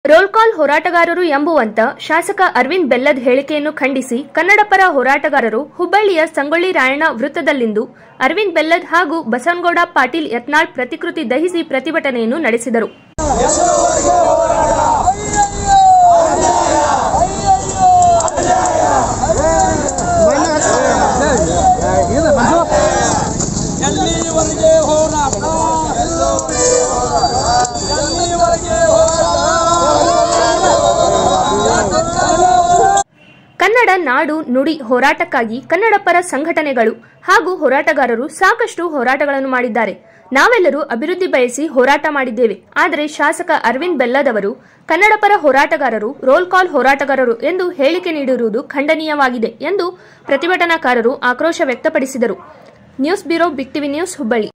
roll call ಹೋರಾಟಗಾರರು ಎಂಬುವಂತ ಶಾಸಕ ಅರವಿಂದ್ ಬೆಲ್ಲದ್ ಹೇಳಿಕೆಯನ್ನು ಖಂಡಿಸಿ ಕನ್ನಡ ಪರ ಹೋರಾಟಗಾರರು ಹುಬ್ಬಳ್ಳಿಯ ಸಂಗೊಳ್ಳಿ ರಾಯಣ್ಣ ವೃತ್ತದಲ್ಲಿಂದು ಅರವಿಂದ್ ಬೆಲ್ಲದ್ ಹಾಗೂ ಬಸವನಗೌಡ ಪಾಟೀಲ್ ಯತ್ನಾಳ್ ಪ್ರತಿಕೃತಿ ದಹಿಸಿ ಪ್ರತಿಭಟನೆಯನ್ನು ನಡೆಸಿದರು ಎಲ್ಲಿವರೆಗೆ ಹೋರಾಟ ಎಲ್ಲಿವರೆಗೆ ಕನ್ನಡ ನಾಡು ನುಡಿ ಹೋರಾಟಕ್ಕಾಗಿ ಕನ್ನಡ ಪರ ಸಂಘಟನೆಗಳು ಹಾಗೂ ಹೋರಾಟಗಾರರು ಸಾಕಷ್ಟು ಹೋರಾಟಗಳನ್ನು ಮಾಡಿದ್ದಾರೆ ನಾವೆಲ್ಲರೂ ಅಭಿವೃದ್ಧಿ ಬಯಸಿ ಹೋರಾಟ ಮಾಡಿದ್ದೇವೆ ಆದರೆ ಶಾಸಕ ಅರವಿಂದ್ ಬೆಲ್ಲದ್ ಅವರು ಕನ್ನಡ ಪರ ಹೋರಾಟಗಾರರು ರೋಲ್ ಕಾಲ್ ಹೋರಾಟಗಾರರು ಎಂದು ಹೇಳಿಕೆ ನೀಡಿರುವುದು ಖಂಡನೀಯವಾಗಿದೆ ಎಂದು ಪ್ರತಿಭಟನಾಕಾರರು ಆಕ್ರೋಶ ವ್ಯಕ್ತಪಡಿಸಿದರು news bureau big TV news Hubballi